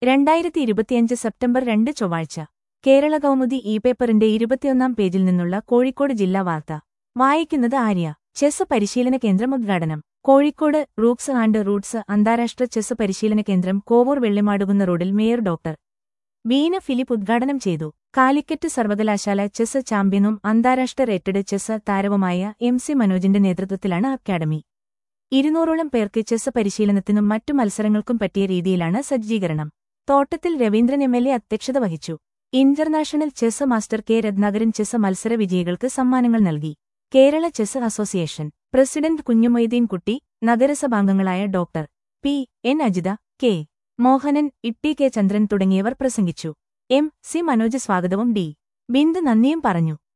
രണ്ടായിരത്തി ഇരുപത്തിയഞ്ച് സെപ്റ്റംബർ രണ്ട് ചൊവ്വാഴ്ച കേരള കൗമുദി ഇ പേപ്പറിന്റെ ഇരുപത്തിയൊന്നാം പേജിൽ നിന്നുള്ള കോഴിക്കോട് ജില്ലാ വാർത്ത വായിക്കുന്നത് ആര്യ ചെസ് പരിശീലന കേന്ദ്രം ഉദ്ഘാടനം കോഴിക്കോട് റൂക്സ് ആൻഡ് റൂട്ട്സ് അന്താരാഷ്ട്ര ചെസ് പരിശീലന കേന്ദ്രം കോവൂർ വെള്ളിമാടുകുന്ന റോഡിൽ മേയർ ഡോക്ടർ വീന ഫിലിപ്പ് ഉദ്ഘാടനം ചെയ്തു കാലിക്കറ്റ് സർവകലാശാല ചെസ് ചാമ്പ്യനും അന്താരാഷ്ട്ര റേറ്റഡ് ചെസ് താരവുമായ എം സി മനോജിന്റെ നേതൃത്വത്തിലാണ് അക്കാദമി ഇരുന്നൂറോളം പേർക്ക് ചെസ് പരിശീലനത്തിനും മറ്റു മത്സരങ്ങൾക്കും പറ്റിയ രീതിയിലാണ് സജ്ജീകരണം തോട്ടത്തിൽ രവീന്ദ്രൻ എം എൽ എ അധ്യക്ഷത വഹിച്ചു international chess master K Ratnakaran chess മത്സര വിജയികൾക്ക് സമ്മാനങ്ങൾ നൽകി Kerala chess association president Kunhumoitheen Kutty നഗരസഭാംഗങ്ങളായ doctor P N Ajitha K Mohanan Itty K Chandran തുടങ്ങിയവർ പ്രസംഗിച്ചു എം സി മനോജ് സ്വാഗതവും ഡി ബിന്ദ് നന്ദിയും പറഞ്ഞു